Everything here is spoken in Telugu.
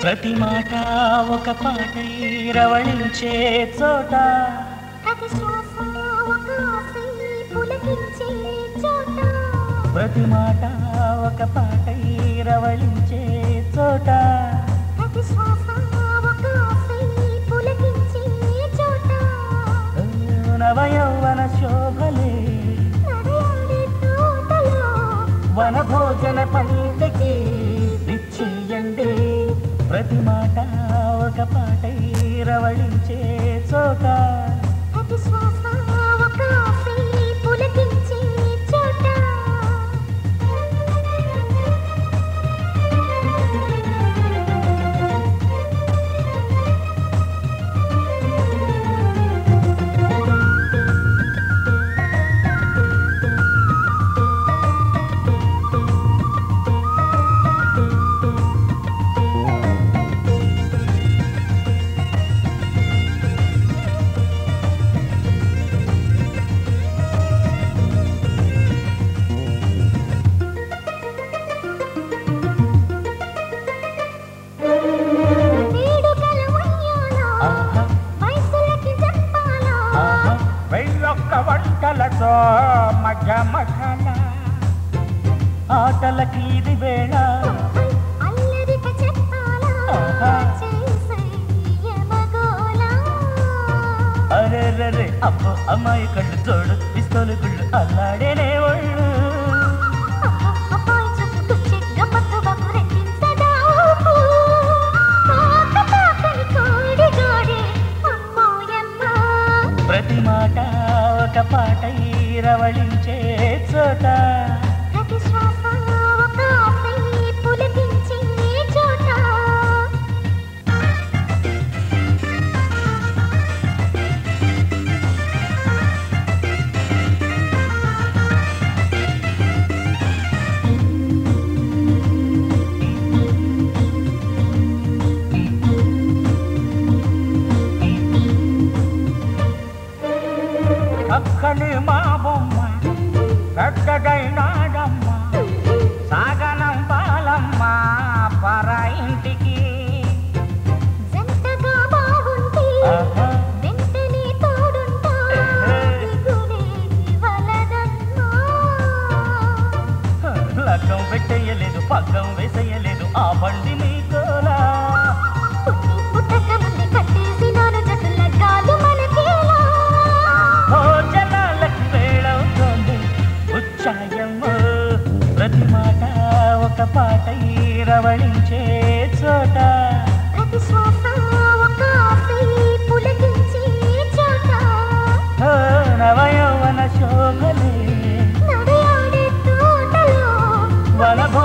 ప్రతి మాట ఒక పాటై రవళించే చోట ప్రతి శ్వాస ఒక ఆశై పులకించే చోట ప్రతి మాట ఒక పాటై రవళించే చోట ప్రతి శ్వాస ఒక ఆశై పులకించే చోట నవయౌవన శోభలే నడయాడే తోటలో వన భోజన పంటకి ఇచ్చేయండి ప్రతి మాట ఒక పాటై రవళించే చోట ప్రతి శ్వాస ఒక ఆశై పులకించే చోట వేడుకలు ఉయ్యాలో ఆహా, వయసులకి చెప్పాలో ఆహా, వెయ్యొక్క వంటలతో మధ్య మధ్యన ఆటలకి ఇది వేళ అల్లరిక చెప్పాలా ఆహా. చేసయ్యమగోలా అరే రే అప్పు అమ్మాయి కళ్ళు చూడు పిస్తోలు గుళ్ళు అల్లాడేనే ఒళ్ళు అబ్బాయి చుట్టుకొచ్చి గమ్మత్తు బాబు రెట్టించదా ఊపు. పాక పాకని కోడి గోడి అమ్మోయమ్మ. ప్రతి మాట ఒక పాటై రవళించే చోట ప్రతి శ్వాస ఒక ఆశై పులకించే చోట అక్కడి మా బొమ్మ పెద్దదైనాడమ్మ సాగనం పాలమ్మ పర ఇంటికి జంటగా బాగుంటే ఆహా, వెంటనే తోడుంటా దిగులే వలదన్నా లగ్గం పెట్టేయలేదు పగ్గం వేసేయలేదు ఆ బండి మీకోలా పుట్టి పుట్టక ముందే కట్టేసినాను జట్టుల గాలు మనకేలా భోజనాలకు వేళవుతోంది ఉచ్చాయమ్మ ప్రతి మాట ఒక పాటై రవళించే చోట ప్రతి శ్వాస ఒక ఆశై పులకించే చోట ఓ నవయౌవన శోభలే నడయాడే తోటలో వనభో